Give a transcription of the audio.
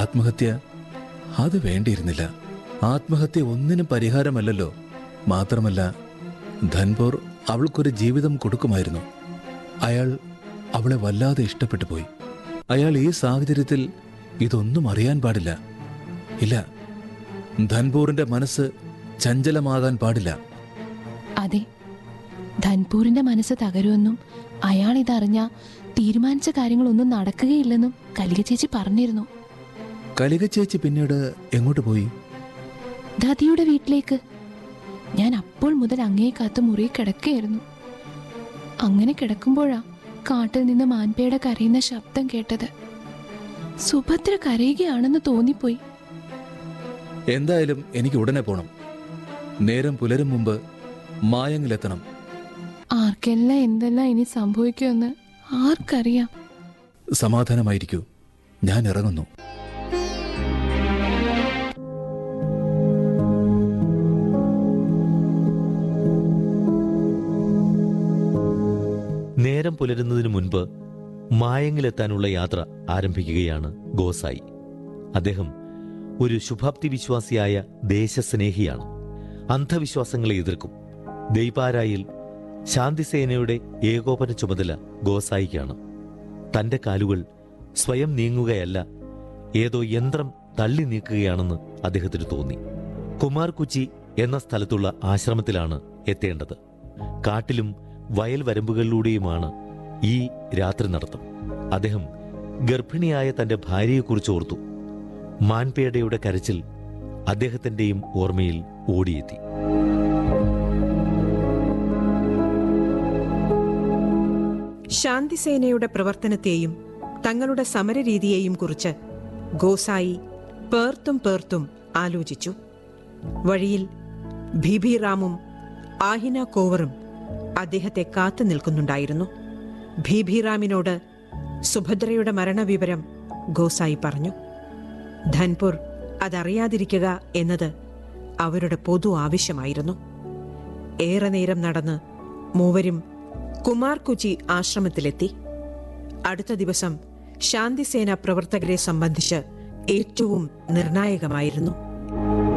ആത്മഹത്യ അത് വേണ്ടിയിരുന്നില്ല ആത്മഹത്യ ഒന്നിനും പരിഹാരമല്ലല്ലോ മാത്രമല്ല ധൻപൂർ അവൾക്കൊരു ജീവിതം കൊടുക്കുമായിരുന്നു അയാൾ അവളെ വല്ലാതെ ഇഷ്ടപ്പെട്ടു പോയി അയാൾ ഈ സാഹചര്യത്തിൽ ഇതൊന്നും അറിയാൻ പാടില്ല ഇല്ല ധൻപൂറിന്റെ മനസ്സ് ചഞ്ചലമാകാൻ പാടില്ല അതെ ധൻപൂരിന്റെ മനസ്സ് തകരുമെന്നും അയാൾ ഇതറിഞ്ഞ തീരുമാനിച്ച കാര്യങ്ങളൊന്നും നടക്കുകയില്ലെന്നും കലിക ചേച്ചി പറഞ്ഞിരുന്നു കലിക ചേച്ചി പിന്നീട് എങ്ങോട്ട് പോയി ദതിയുടെ വീട്ടിലേക്ക് ഞാൻ അപ്പോൾ മുതൽ അങ്ങേ കാത്ത് മുറി കിടക്കുകയായിരുന്നു അങ്ങനെ കിടക്കുമ്പോഴാ കാട്ടിൽ നിന്ന് മാൻപേട കരയുന്ന ശബ്ദം കേട്ടത് സുഭദ്ര കരയുകയാണെന്ന് തോന്നിപ്പോയി എന്തായാലും എനിക്ക് ഉടനെ പോണം നേരം പുലരും മുമ്പ് മായങ്ങിലെത്തണം ആർക്കെല്ലാം എന്തെല്ലാം ഇനി സംഭവിക്കുമെന്ന് ആർക്കറിയാം സമാധാനമായിരിക്കൂ ഞാൻ ഇറങ്ങുന്നു നേരം പുലരുന്നതിന് മുൻപ് മായങ്ങിലെത്താനുള്ള യാത്ര ആരംഭിക്കുകയാണ് ഗോസായി അദ്ദേഹം ഒരു ശുഭാപ്തി വിശ്വാസിയായ ദേശസ്നേഹിയാണ് അന്ധവിശ്വാസങ്ങളെ എതിർക്കും ദൈപാരായിൽ ശാന്തിസേനയുടെ ഏകോപന ചുമതല ഗോസായിക്കാണ് തന്റെ കാലുകൾ സ്വയം നീങ്ങുകയല്ല ഏതോ യന്ത്രം തള്ളി നീക്കുകയാണെന്ന് അദ്ദേഹത്തിന് തോന്നി കുമാർ കുച്ചി എന്ന സ്ഥലത്തുള്ള ആശ്രമത്തിലാണ് എത്തേണ്ടത് കാട്ടിലും വയൽ വരമ്പുകളിലൂടെയുമാണ് ഈ രാത്രി നടത്തം അദ്ദേഹം ഗർഭിണിയായ തന്റെ ഭാര്യയെക്കുറിച്ച് ഓർത്തു മാൻപേടയുടെ കരച്ചിൽ അദ്ദേഹത്തിന്റെയും ഓർമ്മയിൽ ഓടിയെത്തി ശാന്തിസേനയുടെ പ്രവർത്തനത്തെയും തങ്ങളുടെ സമരരീതിയെയും കുറിച്ച് ഗോസായി പേർത്തും പേർത്തും ആലോചിച്ചു വഴിയിൽ ഭീഭീറാമും ആഹിന കോവറും അദ്ദേഹത്തെ കാത്തു നിൽക്കുന്നുണ്ടായിരുന്നു ഭീഭീറാമിനോട് സുഭദ്രയുടെ മരണവിവരം ഗോസായി പറഞ്ഞു ധൻപൂർ അതറിയാതിരിക്കുക എന്നത് അവരുടെ പൊതു ആവശ്യമായിരുന്നു ഏറെ നേരം നടന്ന് മൂവരും കുമാർ കുചി ആശ്രമത്തിലെത്തി അടുത്ത ദിവസം ശാന്തിസേന പ്രവർത്തകരെ സംബന്ധിച്ച് ഏറ്റവും നിർണായകമായിരുന്നു